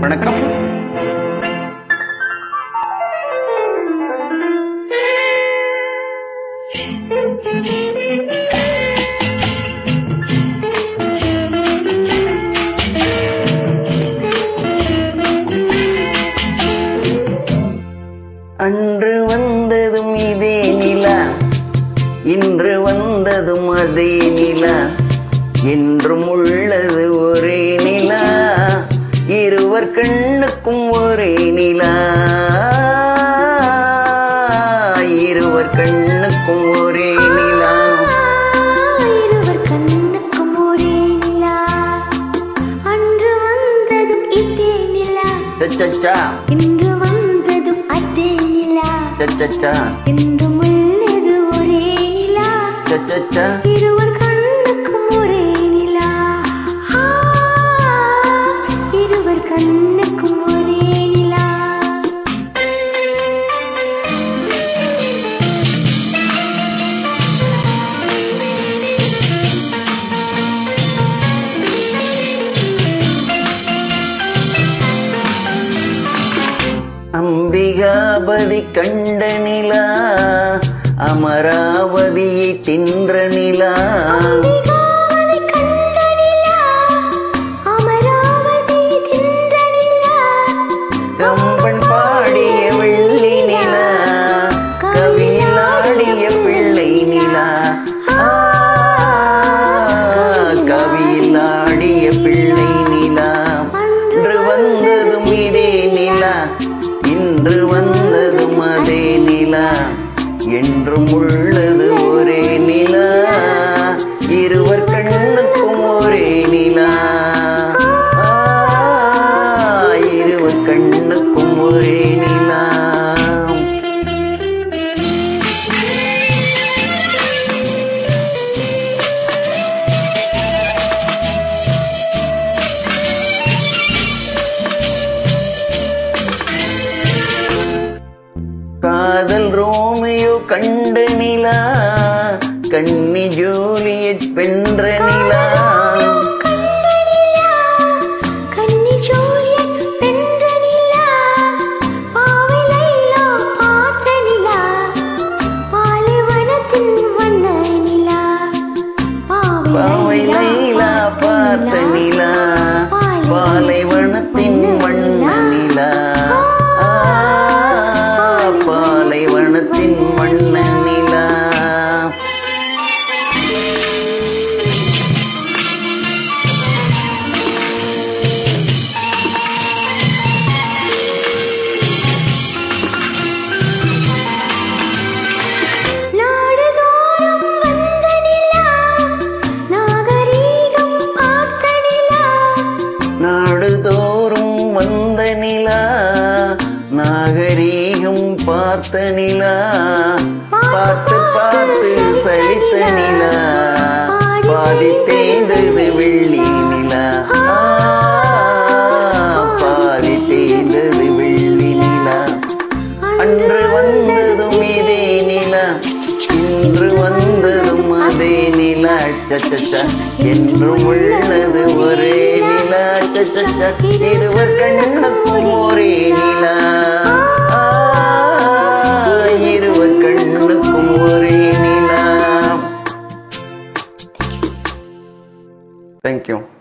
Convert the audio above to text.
வணக்கம் அன்று வந்ததும் இதே நிலா இன்று வந்ததும் அதே நிலா என்றும் உள்ளது ஒரே நிலா இருவர் கண்ணுக்கும் ஒரே நிலா இருவர் கண்ணுக்கும் ஒரே நிலா இருவர் கண்ணுக்கும் ஒரே நிலா அன்று வந்ததும் இதே நிலா சச்சச்சா இன்று வந்ததும் அதே நிலா சச்சச்சா என்றும் உள்ளது ஒரே நிலா சச்சச்சா இருவர் கண்ணுக்கும் ஒரே நிலா ஆ, இருவர் கண்ணுக்கும் ஒரே நிலா அம்பிகாபதி கண்ட நிலா அமராவதியை தின்ற நிலா அம்பிகாவதி கண்ட நிலா, அமராவதி தின்ற நிலா, கம்பன் பாடிய வெள்ளி நிலா கவியில் ஆடிய பிள்ளை நிலா ஆ, கவியில் ஆடிய பிள்ளை நிலா இன்று வந்ததும் இதே நிலா இன்று வந்ததும் அதே நிலா என்றும் உள்ளது ஒரே நிலா இருவர் கண்ணுக்கும் ஒரே நிலா ஆ, இருவர் கண்ணுக்கும் ஒரே நிலா காதல் ரோமியோ கண்ட நிலா கன்னி ஜூலியட் வென்ற நிலா கன்னி ஜூலியட் வென்ற நிலா, பாவை லைலா பார்த்த நிலா, பாலைவனத்தின் வண்ண நிலா, பாவை லைலா பார்த்த நிலா பாலைவனத்தின் வண்ண நிலா ஆ, பாலைவனத்தின் வண்ண நிலா நாடுதோறும் வந்த நிலா, நாகரீகம் பார்த்த நிலா, நாடுதோறும் வந்த நிலா நாகரீகம் பார்த்த நிலா பார்த்து பார்த்து சலித்த நிலா பாதி தேய்ந்தது வெள்ளி நிலா ஆ, பாதி தேய்ந்தது வெள்ளி நிலா அன்று வந்ததும் இதே நிலா இன்று வந்ததும் அதே நிலா சச்சச்ச என்றும் உள்ளது ஒரே நிலா சச்சச்ச இருவர் கண்ணுக்கும் ஒரே நிலா ஆ, இருவர் கண்ணுக்கும் ஒரே நிலா தேங்க்யூ